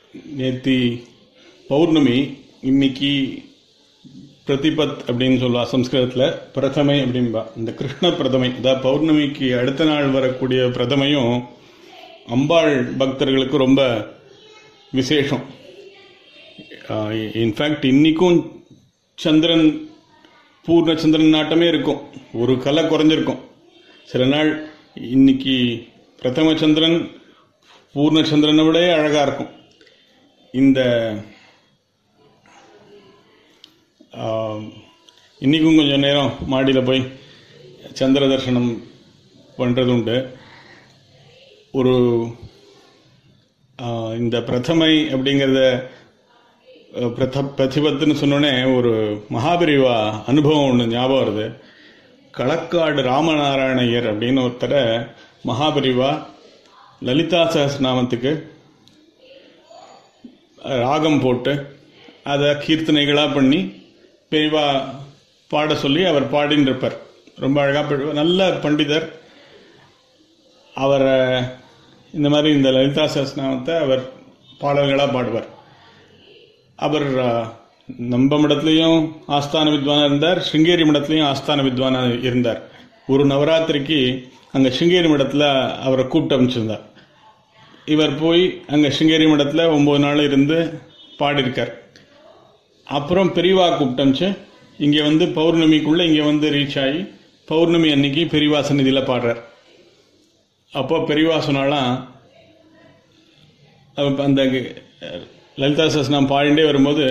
நேத்தி பௌர்ணமி இன்னைக்கு பிரதிபத் அப்படின்னு சொல்லுவா சம்ஸ்கிருதத்தில் பிரதமை அப்படின்பா இந்த கிருஷ்ண பிரதமை அதாவது பௌர்ணமிக்கு அடுத்த நாள் வரக்கூடிய பிரதமையும் அம்பாள் பக்தர்களுக்கு ரொம்ப விசேஷம் இன்ஃபேக்ட் இன்னைக்கும் சந்திரன் பூர்ண சந்திரன் நாட்டமே இருக்கும் ஒரு கலை குறைஞ்சிருக்கும் சில நாள் இன்னைக்கு பிரதம சந்திரன் பூர்ண சந்திரனை விட அழகா இருக்கும் இந்த ஆஹ், இன்னைக்கும் கொஞ்சம் நேரம் மாடியில் போய் சந்திர தரிசனம் பண்ணுறது உண்டு ஒரு ஆஹ், இந்த பிரதமை அப்படிங்கிறத அஹ், பிரத பிரதிபத்துன்னு சொன்னோடனே ஒரு மகாபிரிவா அனுபவம் ஒன்று ஞாபகம் வருது களக்காடு ராமநாராயணையர் அப்படின்னு ஒருத்தரை மகாபிரிவா லலிதா சஹஸ்ரநாமத்துக்கு ராகம் போட்டு அதை கீர்த்தனைகளாக பண்ணி பெரியவா பாட சொல்லி அவர் பாடின்னு இருப்பார் ரொம்ப அழகாக நல்ல பண்டிதர் அவரை இந்த மாதிரி இந்த லலிதா சஹஸ்ரநாமத்தை அவர் பாடல்களாக பாடுவார் அவர் அஹ், நம்ம மடத்துலையும் ஆஸ்தான வித்வானா இருந்தார் சிங்கேரி மடத்துலையும் ஆஸ்தான வித்வானா இருந்தார் ஒரு நவராத்திரிக்கு அங்கே சிங்கேரி மடத்தில் அவரை கூப்பிட்டு அமைச்சிருந்தார் இவர் போய் அங்கே சிங்கேரி மடத்தில் ஒம்பது நாள் இருந்து பாடியிருக்கார் அப்புறம் பெரியவா கூப்பிட்டு அமிச்சு இங்கே வந்து பௌர்ணமிக்குள்ளே இங்கே வந்து ரீச் ஆகி பௌர்ணமி அன்னைக்கு பெரியவா சந்நிதியில் பாடுறார் அப்போ பெரியவா சொன்னாலாம் அவ- அந்த அஹ், லலிதா சஸ்நாம் பாடிண்டே வரும்போது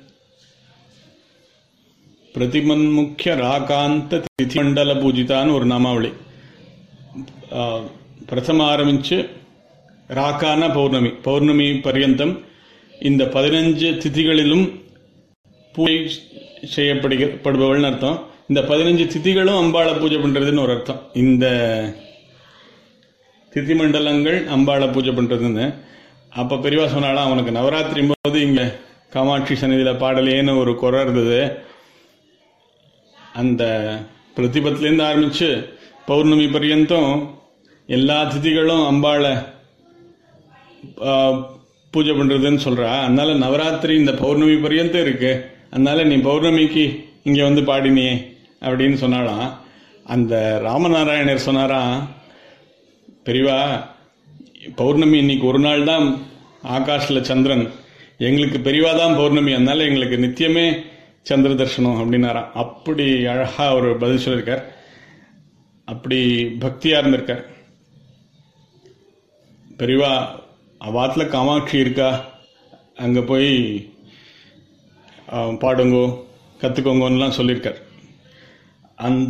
பிரதிமன்முக்கிய ராகாந்த திதி மண்டல பூஜிதான்னு ஒரு நாமாவளி ஆஹ், பிரதம ஆரம்பிச்சு ராக்கான பௌர்ணமி பௌர்ணமி பர்யந்தம் இந்த பதினஞ்சு திதிகளிலும் பூஜை செய்யப்படுபவள்னு அர்த்தம் இந்த பதினஞ்சு திதிகளும் அம்பாளை பூஜை பண்றதுன்னு ஒரு அர்த்தம் இந்த திதி மண்டலங்கள் அம்பாளை பூஜை பண்றதுன்னு அப்ப பெரியவா சொன்னாலாம் அவனுக்கு நவராத்திரி போது இங்க காமாட்சி சந்நிதியில பாடலேன்னு ஒரு குறை இருந்தது அந்த பிரதிபத்திலேருந்து ஆரம்பிச்சு பௌர்ணமி பர்யந்தம் எல்லா திதிகளும் அம்பாளை ஆ, பூஜை பண்றதுன்னு சொல்றா அதனால நவராத்திரி இந்த பௌர்ணமி பர்யந்தம் இருக்கு அதனால நீ பௌர்ணமிக்கு இங்க வந்து பாடினியே அப்படின்னு சொன்னாலாம் அந்த ராமநாராயணர் சொன்னாராம் பெரியவா பௌர்ணமி இன்னைக்கு ஒரு நாள் தான் ஆகாஷ்ல சந்திரன் எங்களுக்கு பெரியவா தான் பௌர்ணமி அதனால எங்களுக்கு நித்தியமே சந்திர தர்சனம் அப்படின்னாராம் அப்படி அழகா ஒரு பதில் சொல்லியிருக்கார் அப்படி பக்தியா இருந்திருக்கார் பெரியவா அவாத்துல காமாட்சி இருக்கா அங்க போய் ஆ, பாடுங்கோ கத்துக்கோங்கன்னுலாம் சொல்லியிருக்கார் அந்த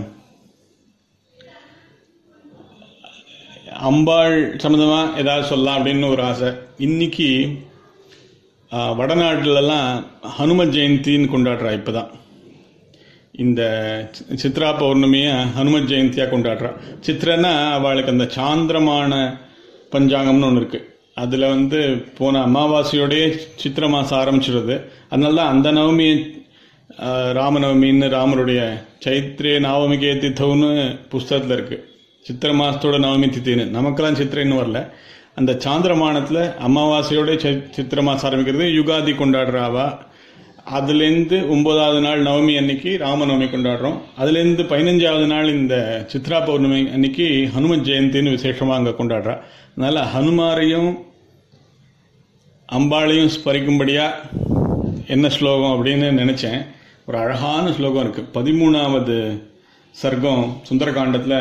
அம்பாள் சம்மந்தமா ஏதாவது சொல்லலாம் அப்படின்னு ஒரு ஆசை இன்னைக்கு ஆ, வடநாட்டுலலாம் ஹனும ஜெயந்தின்னு கொண்டாடுறா இப்பதான் இந்த சி- சித்ரா பௌர்ணமிய ஹனும ஜெயந்தியா கொண்டாடுறா சித்ரன்னா அவளுக்கு அந்த சாந்திரமான பஞ்சாங்கம்னு ஒன்று இருக்கு அதுல வந்து போன அமாவாசையோடய சித்திர மாசம் ஆரம்பிச்சிடுது அதனால தான் அந்த நவமி ஆ, ராமநவமின்னு ராமருடைய சைத்ரே நவமிகே தித்தவுன்னு புஸ்தகத்துல இருக்கு சித்திர மாசத்தோட நவமி தித்தின்னு நமக்கெல்லாம் சித்திரை இன்னும் வரல அந்த சாந்திரமானத்துல அமாவாசையோட சை- சித்திர மாசம் ஆரம்பிக்கிறது யுகாதி கொண்டாடுறாவா அதுலேருந்து ஒன்பதாவது நாள் நவமி அன்னைக்கு ராமநவமி கொண்டாடுறோம் அதுலேருந்து பதினஞ்சாவது நாள் இந்த சித்ரா பௌர்ணமி அன்னைக்கு ஹனும ஜெயந்தின்னு விசேஷமா அங்க கொண்டாடுறா அதனால ஹனுமாரையும் அம்பாளையும் ஸ்மரிக்கும்படியா என்ன ஸ்லோகம் அப்படின்னு நினைச்சேன் ஒரு அழகான ஸ்லோகம் இருக்கு பதிமூணாவது சர்க்கம் சுந்தரகாண்டத்துல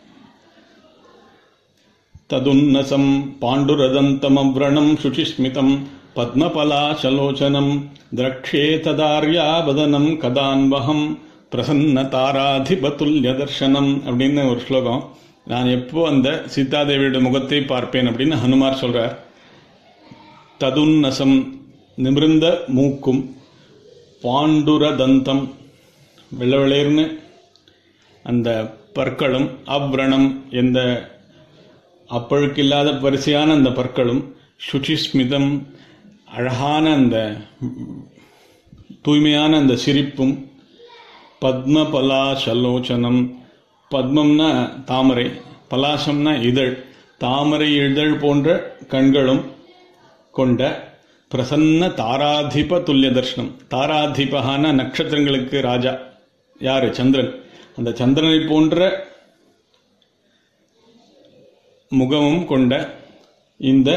ததுன்னசம் பாண்டுரதந்தமவ்ரணம் சுச்சிஸ்மிதம் பத்மபலாசலோச்சனம் திரக்ஷே ததார்யாவதனம் கதான்வகம் பிரசன்ன தாராதிபதுல்ய தர்சனம் அப்படின்னு ஒரு ஸ்லோகம் நான் எப்போ அந்த சீதாதேவியோட முகத்தை பார்ப்பேன் அப்படின்னு ஹனுமார் சொல்றார் ததுன்னசம் நிமிர்ந்த மூக்கும் பாண்டுரதந்தம் வெள்ளை வெளேர்னு அந்த பற்களும் அவ்ரணம் எந்த அப்பழுக்கில்லாத வரிசையான அந்த பற்களும் சுச்சிஸ்மிதம் அழகான அந்த தூய்மையான அந்த சிரிப்பும் பத்ம பலாசலோச்சனம் பத்மம்னா தாமரை பலாசம்னா இதழ் தாமரை இதழ் போன்ற கண்களும் கொண்ட பிரசன்ன தாராதிப துல்லிய தர்ஷனம் தாராதிபகான நட்சத்திரங்களுக்கு ராஜா யாரு சந்திரன் அந்த சந்திரனை போன்ற முகமும் கொண்ட இந்த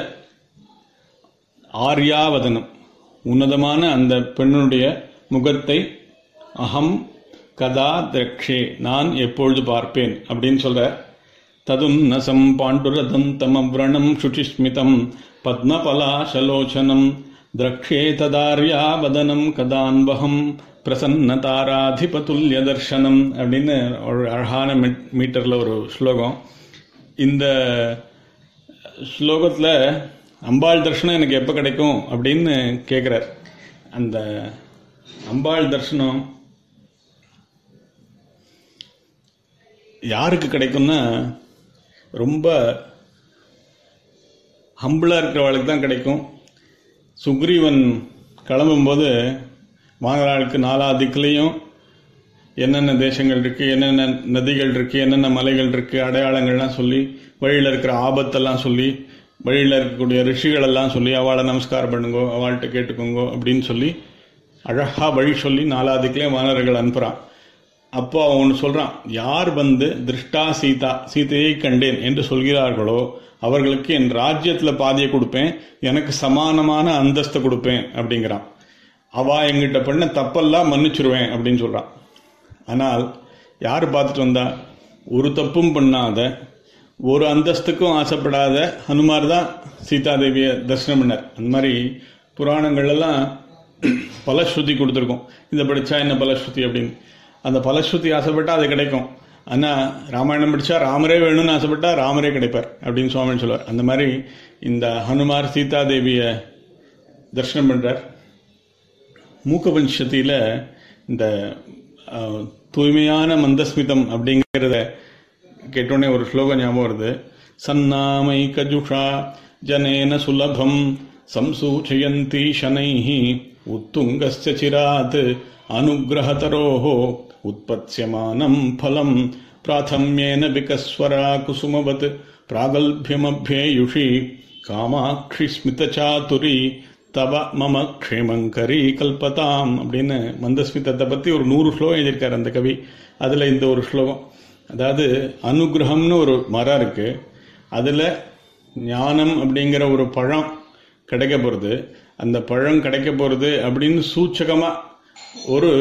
ஆர்யாவதனம் உன்னதமான அந்த பெண்ணுடைய முகத்தை அகம் கதா திரக்ஷே நான் எப்பொழுது பார்ப்பேன் அப்படின்னு சொல்ற ததுன்னசம் பாண்டுரதந்தமவ்ரணம் சுச்சிஸ்மிதம் பத்மபலாசலோச்சனம் திரக்ஷே ததார்யாவதனம் கதான்பகம் பிரசன்ன தாராதிபதுல்ய தர்ஷனம் அப்படின்னு ஒரு அழகான மீ- மீட்டர்ல ஒரு ஸ்லோகம் இந்த ஸ்லோகத்தில் அம்பாள் தர்ஷனம் எனக்கு எப்போ கிடைக்கும் அப்படின்னு கேட்குறார் அந்த அம்பாள் தர்ஷனம் யாருக்கு கிடைக்கும்னா ரொம்ப ஹம்பிளாக இருக்கிறவளுக்கு தான் கிடைக்கும் சுக்ரீவன் கிளம்பும்போது வாங்கலாளுக்கு நாலா திக்குலேயும் என்னென்ன தேசங்கள் இருக்கு என்னென்ன நதிகள் இருக்கு என்னென்ன மலைகள் இருக்கு அடையாளங்கள்லாம் சொல்லி வழியில் இருக்கிற ஆபத்தெல்லாம் சொல்லி வழியில் இருக்கக்கூடிய ரிஷிகள் எல்லாம் சொல்லி அவளை நமஸ்காரம் பண்ணுங்கோ அவள்கிட்ட கேட்டுக்கோங்கோ அப்படின்னு சொல்லி அழகா வழி சொல்லி நாலாதிக்குலேயும் வானர்கள் அனுப்புறான் அப்போ அவன் ஒன்று சொல்றான் யார் வந்து திருஷ்டா சீதா சீதையை கண்டேன் என்று சொல்கிறார்களோ அவர்களுக்கு என் ராஜ்யத்தில் பாதியை கொடுப்பேன் எனக்கு சமானமான அந்தஸ்தை கொடுப்பேன் அப்படிங்கிறான் அவ எங்கிட்ட பண்ண தப்பெல்லாம் மன்னிச்சிருவேன் அப்படின்னு சொல்றான் ஆனால் யார் பார்த்துட்டு வந்தா ஒரு தப்பும் பண்ணாத ஒரு அந்தஸ்துக்கும் ஆசைப்படாத ஹனுமார் தான் சீதாதேவியை தரிசனம் பண்ணார் அந்த மாதிரி புராணங்கள் எல்லாம் பலஸ்ருதி கொடுத்துருக்கோம் இதை படிச்சா என்ன பலஸ்ருதி அப்படின்னு அந்த பலஸ்ருதி ஆசைப்பட்டா அது கிடைக்கும் ஆனால் ராமாயணம் படிச்சா ராமரே வேணும்னு ஆசைப்பட்டா ராமரே கிடைப்பார் அப்படின்னு சுவாமி சொல்லுவார் அந்த மாதிரி இந்த ஹனுமார் சீதாதேவியை தரிசனம் பண்றார் மூக்கபஞ்சத்தியில் இந்த அஹ், தூய்மையான மந்தஸ்மிதம் அப்படிங்கிறத கேட்டோடனே ஒரு ஸ்லோகம் ஞாபகம் வருது சன்னாமை கஜுஷா ஜனேன சுலபம் சம்சூச்சயந்தி சனைः உத்துங்கஸ்ய சிராத் அனுகிரகதரோः உற்பத்ஸ்யமானம் ஃபலம் பிராथम्येन விகஸ்வரா குசுமவத் பிராகல்பியமभ्येयुषि காமாட்சி ஸ்மிதச்சாதுரி தவ மம க்ஷேமங்கரி கல்பதாம் அப்படின்னு மந்தஸ்மிதத்தை பத்தி ஒரு நூறு ஸ்லோகம் எழுதியிருக்காரு அந்த கவி அதுல இந்த ஒரு ஸ்லோகம் அதாவது அனுகிரகம்னு ஒரு மரம் இருக்கு அதுல ஞானம் அப்படிங்கிற ஒரு பழம் கிடைக்க போறது அந்த பழம் கிடைக்க போறது அப்படின்னு சூச்சகமா ஒரு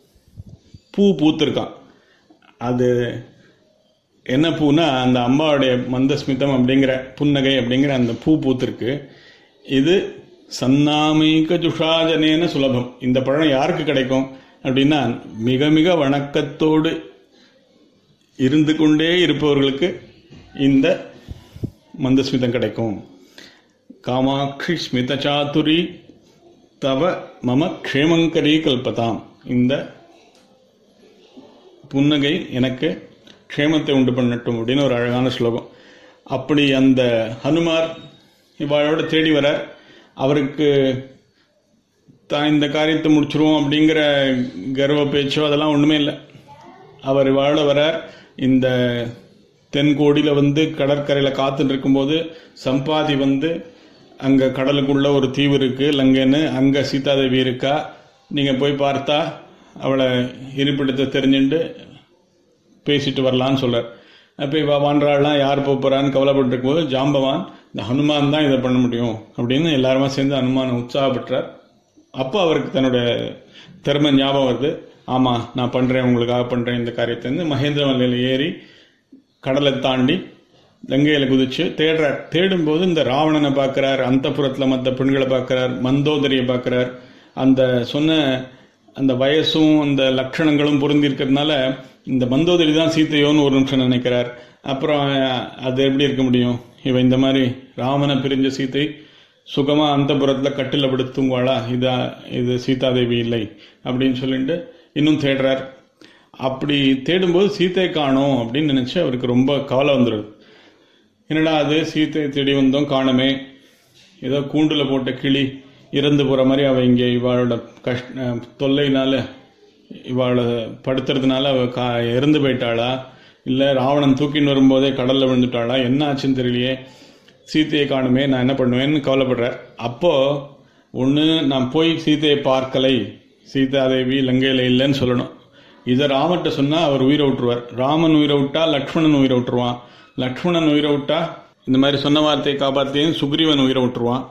பூ பூத்திருக்கான் அது என்ன பூனா அந்த அம்பாவுடைய மந்தஸ்மிதம் அப்படிங்கிற புன்னகை அப்படிங்கிற அந்த பூ பூத்திருக்கு இது சன்னாமிக ஜுஷாஜனேன சுலபம் இந்த பழம் யாருக்கு கிடைக்கும் அப்படின்னா மிக மிக வணக்கத்தோடு இருந்து கொண்டே இருப்பவர்களுக்கு இந்த மந்தஸ்மிதம் கிடைக்கும் காமாட்சி ஸ்மித சாதுரி தவ மம க்ஷேமங்கரி கல்பதாம் இந்த புன்னகை எனக்கு க்ஷேமத்தை உண்டு பண்ணட்டும் அப்படின்னு ஒரு அழகான ஸ்லோகம் அப்படி அந்த ஹனுமார் இவாளோட தேடி வர அவருக்கு தான் இந்த காரியத்தை முடிச்சிருவோம் அப்படிங்கிற கர்வ பேச்சோ அதெல்லாம் ஒன்றுமே இல்லை அவர் வாழ வரார் இந்த தென்கோடியில் வந்து கடற்கரையில் காத்துட்டு இருக்கும்போது சம்பாதி வந்து அங்கே கடலுக்குள்ள ஒரு தீவு இருக்கு லங்கன்னு அங்கே சீதாதேவி இருக்கா நீங்கள் போய் பார்த்தா அவளை இருப்பிடத்தை தெரிஞ்சுட்டு பேசிட்டு வரலான்னு சொல்றார் அப்போ இவ வான்றாள்லாம் யார் போக போறான்னு கவலைப்பட்டு இருக்கும்போது ஜாம்பவான் இந்த ஹனுமான் தான் இதை பண்ண முடியும் அப்படின்னு எல்லாருமா சேர்ந்து ஹனுமானை உற்சாகப்பட்டார் அப்போ அவருக்கு தன்னுடைய திறமை ஞாபகம் வருது ஆமா நான் பண்றேன் உங்களுக்காக பண்றேன் இந்த காரியத்தை வந்து மகேந்திர மலையில ஏறி கடலை தாண்டி லங்கையில குதிச்சு தேடுறார் தேடும்போது இந்த ராவணனை பார்க்கிறார் அந்த மற்ற பெண்களை பார்க்கிறார் மந்தோதரியை பார்க்கிறார் அந்த சொன்ன அந்த வயசும் அந்த லட்சணங்களும் பொருந்தி இருக்கிறதுனால இந்த மந்தோதரி தான் சீத்தையோன்னு ஒரு நிமிஷம் நினைக்கிறார் அப்புறம் அது எப்படி இருக்க முடியும் இவன் இந்த மாதிரி ராமனை பிரிஞ்ச சீத்தை சுகமா அந்த புறத்துல கட்டில படுத்து தூங்குவாளா இதா இது சீதாதேவி இல்லை அப்படின்னு சொல்லிட்டு இன்னும் தேடுறார் அப்படி தேடும்போது சீத்தை காணோம் அப்படின்னு நினைச்சு அவருக்கு ரொம்ப கவலை வந்துடுது என்னடா அது சீத்தை தேடி வந்தோம் காணுமே ஏதோ கூண்டுல போட்ட கிளி இறந்து போற மாதிரி அவ இங்க இவாளோட கஷ்ட தொல்லைனால இவாளை படுத்துறதுனால அவ கா இறந்து போயிட்டாளா இல்ல ராவணன் தூக்கின்னு வரும்போதே கடல்ல விழுந்துட்டாளா என்ன ஆச்சுன்னு தெரியலையே சீத்தையை காணுமே நான் என்ன பண்ணுவேன்னு கவலைப்படுறார் அப்போ ஒன்று நான் போய் சீதையை பார்க்கலை சீதாதேவி லங்கையில் இல்லைன்னு சொல்லணும் இதை ராமர்கிட்ட சொன்னால் அவர் உயிரை விட்டுருவார் ராமன் உயிரை விட்டா லக்ஷ்மணன் உயிரை விட்டுருவான் லக்ஷ்மணன் உயிரை விட்டா இந்த மாதிரி சொன்ன வார்த்தையை காப்பாற்றியும் சுக்ரீவன் உயிரை விட்டுருவான்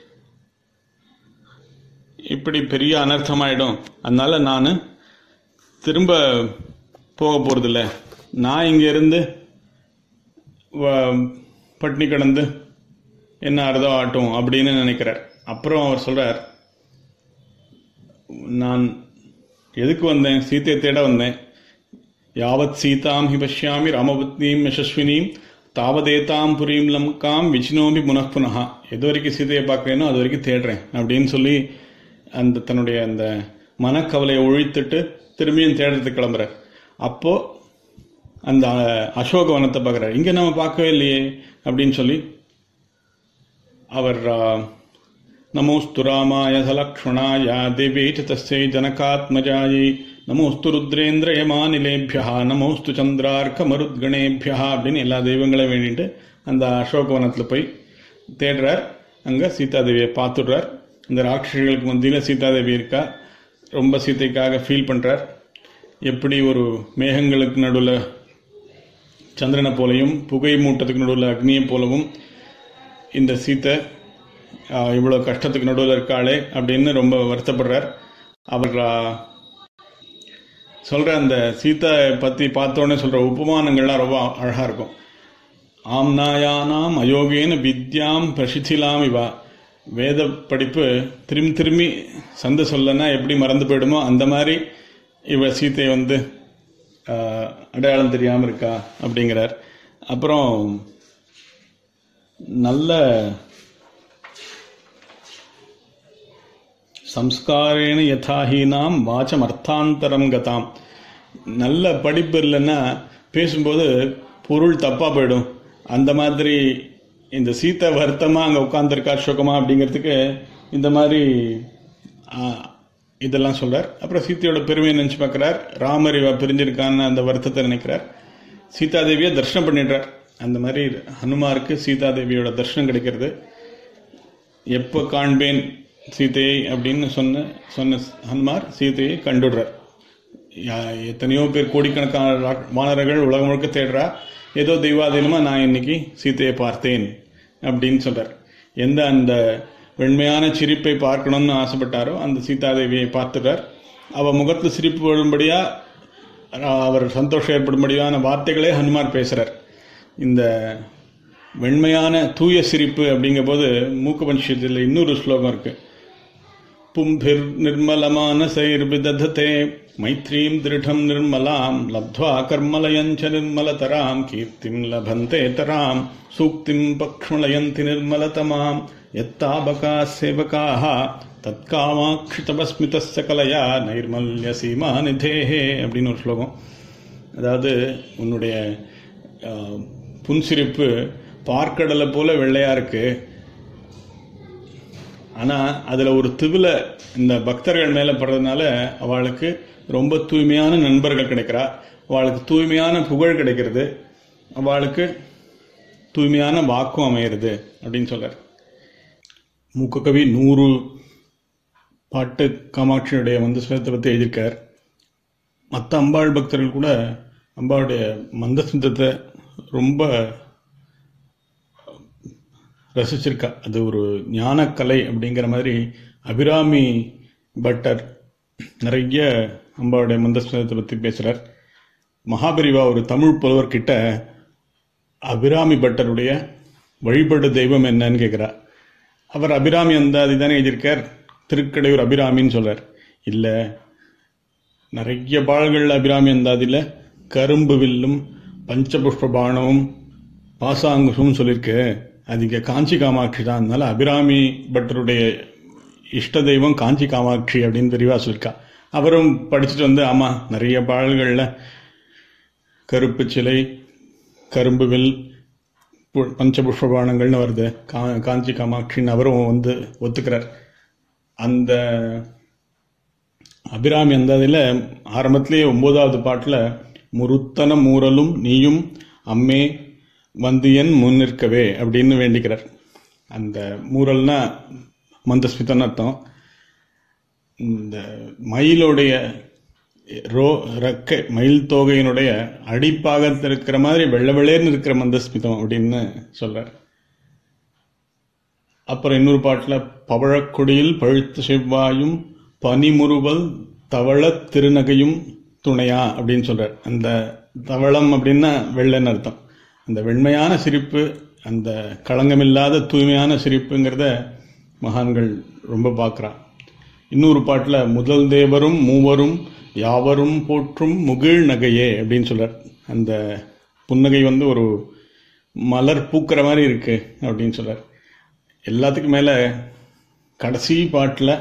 இப்படி பெரிய அனர்த்தமாயிடும் அதனால நான் திரும்ப போக போகிறதில்ல நான் இங்கே இருந்து வ- பட்டினி கிடந்து என்ன அர்த்தோ ஆட்டும் அப்படின்னு நினைக்கிறார் அப்புறம் அவர் சொல்றார் நான் எதுக்கு வந்தேன் சீத்தையை தேட வந்தேன் யாவத் சீதாம் ஹி பஷ்யாமி ராமபத்னீம் யசஸ்வினீம் தாவதேதாம் புரீம் லம்காம் விச்சினோபி புனః புனஹா எது வரைக்கும் சீதையை பார்க்கறேனோ அது வரைக்கும் தேடுறேன் அப்படின்னு சொல்லி அந்த தன்னுடைய அந்த மனக்கவலையை ஒழித்துட்டு திரும்பியும் தேடுறதுக்கு கிளம்புறார் அப்போ அந்த அசோகவனத்தை பார்க்குறாரு இங்கே நம்ம பார்க்கவே இல்லையே அப்படின்னு சொல்லி அவர் ஆ, நமோஸ்து ராமாய சலக்ஷ்மணாய தேவே ச தஸ்யை ஜனகாத்மஜாயை நமோஸ்து ருத்ரேந்திர யமானிலேபியா நமோஸ்து சந்திரார்க்க மருத்கணேபியா அப்படின்னு எல்லா தெய்வங்களையும் வேண்டிட்டு அந்த அசோகவனத்தில் போய் தேடுறார் அங்கே சீதாதேவியை பார்த்துடுறார் இந்த ராட்சசிகளுக்கு மத்தியில் சீதாதேவி இருக்கா ரொம்ப சீதைக்காக ஃபீல் பண்ணுறார் எப்படி ஒரு மேகங்களுக்கு நடுவில் சந்திரனை போலையும் புகை மூட்டத்துக்கு நடுவில் அக்னியை போலவும் இந்த சீத்தை ஆஹ், இவ்வளோ கஷ்டத்துக்கு நடுவில் இருக்காளே அப்படின்னு ரொம்ப வருத்தப்படுறார் அவர் ஆஹ், சொல்ற அந்த சீத்தை பற்றி பார்த்தோன்னே சொல்ற உபமானங்கள்லாம் ரொம்ப அழகா இருக்கும் ஆம்னாயானாம் அயோகேன வித்யாம் பிரசித்திலாம் இவா வேத படிப்பு திரும்பி திரும்பி சந்த சொல்லனா எப்படி மறந்து போயிடுமோ அந்த மாதிரி இவ சீத்தை வந்து ஆஹ், அடையாளம் தெரியாமல் இருக்கா அப்படிங்கிறார் அப்புறம் நல்ல சம்ஸ்காரேன யதாஹீனாம் வாச்சம் அர்த்தாந்தரம் கதாம் நல்ல படிப்பு இல்லைன்னா பேசும்போது பொருள் தப்பா போயிடும் அந்த மாதிரி இந்த சீத்தை வருத்தமா அங்க உட்கார்ந்துருக்கா சுகமா அப்படிங்கிறதுக்கு இந்த மாதிரி ஆ, இதெல்லாம் சொல்றார் அப்புறம் சீத்தையோட பெருமையை நினைச்சு பார்க்கிறார் ராமர் இவ பிரிஞ்சிருக்கான்னு அந்த வருத்தத்தை நினைக்கிறார் சீதாதேவியை தரிசனம் பண்ணிடுறார் அந்த மாதிரி ஹனுமாருக்கு சீதாதேவியோட தரிசனம் கிடைக்கிறது எப்போ காண்பேன் சீதையை அப்படின்னு சொன்ன சொன்ன ஹனுமார் சீதையை கண்டுடுறார் யா- எத்தனையோ பேர் கோடிக்கணக்கான ரா- வானரர்கள் உலகம் முழுக்க தேடுறா ஏதோ தெய்வாதீனமா நான் இன்னைக்கு சீதையை பார்த்தேன் அப்படின்னு சொல்றார் எந்த அந்த வெண்மையான சிரிப்பை பார்க்கணும்னு ஆசைப்பட்டாரோ அந்த சீதாதேவியை பார்த்துட்டார் அவ முகத்தில் சிரிப்பு வரும்படியா அஹ், அவர் சந்தோஷம் ஏற்படும்படியான வார்த்தைகளே ஹனுமார் பேசுறார் இந்த வெண்மையான தூய சிரிப்பு அப்படிங்கிற போது மூக்க பஞ்சத்தில் இன்னொரு ஸ்லோகம் இருக்கு பும்பிர் நிர்மலமான சைர்பிதததே மைத்ரீம் திருடம் நிர்மலாம் லப்த்வா கர்மலயஞ்ச நிர்மலதராம் கீர்த்திம் லபந்தே தராம் சூக்திம் பக்ஷ்மலயந்தி நிர்மலதமாம் எத்தாபகா சேவகாः தத்காமாட்சி தபஸ்மிதஸ்ய கலையா நைர்மல்ய சீமா நிதேஹே அப்படின்னு ஒரு ஸ்லோகம் அதாவது உன்னுடைய ஆஹ், புன்சிரிப்பு பார்க்கடலை போல வெள்ளையா இருக்கு ஆனா அதுல ஒரு திவில இந்த பக்தர்கள் மேல படுறதுனால அவளுக்கு ரொம்ப தூய்மையான நண்பர்கள் கிடைக்கிறா அவளுக்கு தூய்மையான புகழ் கிடைக்கிறது அவளுக்கு தூய்மையான வாக்கும் அமையிறது அப்படின்னு சொல்றார் மூக்ககவி நூறு பாட்டு காமாட்சியுடைய மந்தஸ்வரத்தை பற்றி எழுதியிருக்கார் மற்ற அம்பாள் பக்தர்கள் கூட அம்பாளுடைய மந்தஸ்மிதத்தை ரொம்ப ரசிச்சிருக்கா அது ஒரு ஞானக்கலை அப்படிங்கிற மாதிரி அபிராமி பட்டர் நிறைய அம்பாவுடைய மந்தஸ்மிதத்தை பற்றி பேசுகிறார் மகாபெரிவா ஒரு தமிழ் புலவர் கிட்ட அபிராமி பட்டருடைய வழிபடு தெய்வம் என்னன்னு கேட்குறா அவர் அபிராமி அந்தாதி தானே எழுதியிருக்கார் திருக்கடையூர் அபிராமின்னு சொல்றார் இல்லை நிறைய பாடல்கள் அபிராமி அந்தாதியில் கரும்பு வில்லும் பஞ்சபுஷ்ப பானமும் பாசாங்குஷமும் சொல்லியிருக்கு அது இங்கே காஞ்சி காமாட்சி தான் அதனால அபிராமி பட்டருடைய இஷ்ட தெய்வம் காஞ்சி காமாட்சி அப்படின்னு தெளிவாக சொல்லியிருக்கா அவரும் படிச்சுட்டு வந்து ஆமாம் நிறைய பாடல்களில் கருப்பு சிலை கரும்பு வில் பு- பஞ்சபுஷ்பபானங்கள்னு வருது கா காஞ்சி காமாட்சின்னு அவரும் வந்து ஒத்துக்கிறார் அந்த அபிராமி அந்த இதில் ஆரம்பத்திலேயே ஒன்பதாவது பாட்டில் முருத்தன மூரலும் நீயும் அம்மே வந்தியன் முன்னிற்கவே அப்படின்னு வேண்டிக்கிறார் அந்த மூரல்னா மந்தஸ்மிதம்னு அர்த்தம் இந்த மயிலுடைய ரோ ரெக்கை மயில் தோகையினுடைய அடிப்பாகத்தில் இருக்கிற மாதிரி வெள்ளை வெள்ளேர்னு இருக்கிற மந்தஸ்மிதம் அப்படின்னு சொல்றார் அப்புறம் இன்னொரு பாட்டில் பவழக்கொடியில் பழுத்த செவ்வாயும் பனிமுறுவல் தவளத் திருநகையும் துணையா அப்படின்னு சொல்றார் அந்த தவளம் அப்படின்னா வெள்ளைன்னு அர்த்தம் அந்த வெண்மையான சிரிப்பு அந்த களங்கமில்லாத தூய்மையான சிரிப்புங்கிறத மகான்கள் ரொம்ப பார்க்குறான் இன்னொரு பாட்டில் முதல் தேவரும் மூவரும் யாவரும் போற்றும் முகிழ் நகையே அப்படின்னு சொல்றார் அந்த புன்னகை வந்து ஒரு மலர் பூக்கிற மாதிரி இருக்கு அப்படின்னு சொல்றார் எல்லாத்துக்கும் மேலே கடைசி பாட்டில்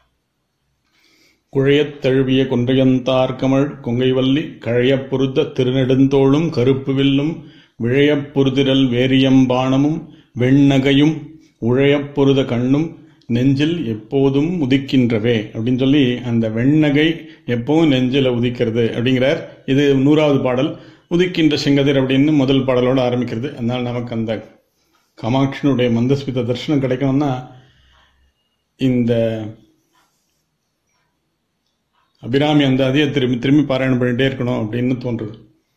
குழையத் தழுவிய கொன்றையந்தார் கமழ் கொங்கைவல்லி கழையப் பொருத்த திருநெடுந்தோளும் கருப்பு வில்லும் விழையப் பொருதிரல் வேரியம்பாணமும் வெண்ணகையும் உழையப் பொருத கண்ணும் நெஞ்சில் எப்போதும் உதிக்கின்றவே அப்படின்னு சொல்லி அந்த வெண்ணகை எப்பவும் நெஞ்சில் உதிக்கிறது அப்படிங்கிறார் இது நூறாவது பாடல் உதிக்கின்ற செங்கதிர் அப்படின்னு முதல் பாடலோடு ஆரம்பிக்கிறது அதனால் நமக்கு அந்த காமாட்சியினுடைய மந்தஸ்மித தரிசனம் கிடைக்கணும்னா இந்த அபிராமி அந்த அதையே திரும்பி திரும்பி பாராயணம் பண்ணிட்டே இருக்கணும் அப்படின்னு தோன்றுது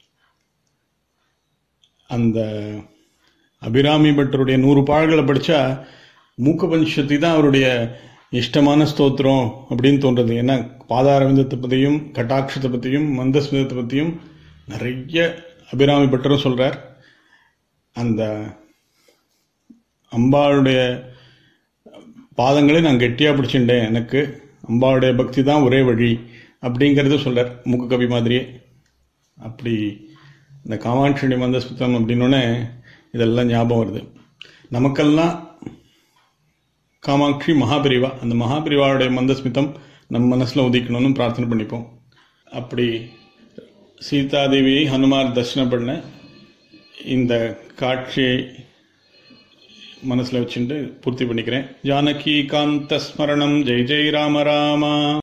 அந்த அபிராமி பட்டருடைய நூறு பாடல்களை படித்தா மூக்க பஞ்சத்தை தான் அவருடைய இஷ்டமான ஸ்தோத்திரம் அப்படின்னு தோன்றுது ஏன்னா பாதாரவிந்தத்தை பற்றியும் கட்டாட்சத்தை பற்றியும் மந்தஸ்மிதத்தை பற்றியும் நிறைய அபிராமி பட்டரும் சொல்கிறார் அந்த அம்பாளுடைய பாதங்களை நான் கெட்டியாக பிடிச்சிட்டேன் எனக்கு அம்பாவுடைய பக்தி தான் ஒரே வழி அப்படிங்கிறது சொல்கிறார் மூக்கு கவி மாதிரியே அப்படி இந்த காமாட்சி மந்தஸ்மிதம் அப்படின்னோடனே இதெல்லாம் ஞாபகம் வருது நமக்கெல்லாம் காமாட்சி மகாபிரிவா அந்த மகாபிரிவாவுடைய மந்தஸ்மிதம் நம்ம மனசில் உதிக்கணும்னு பிரார்த்தனை பண்ணிப்போம் அப்படி சீதாதேவியை ஹனுமார் தரிசனம் பண்ண இந்த காட்சியை மனசில் வச்சுட்டு பூர்த்தி பண்ணிக்கிறேன் ஜானகி காந்த ஸ்மரணம் ஜெய் ஜெய் ராம ராமா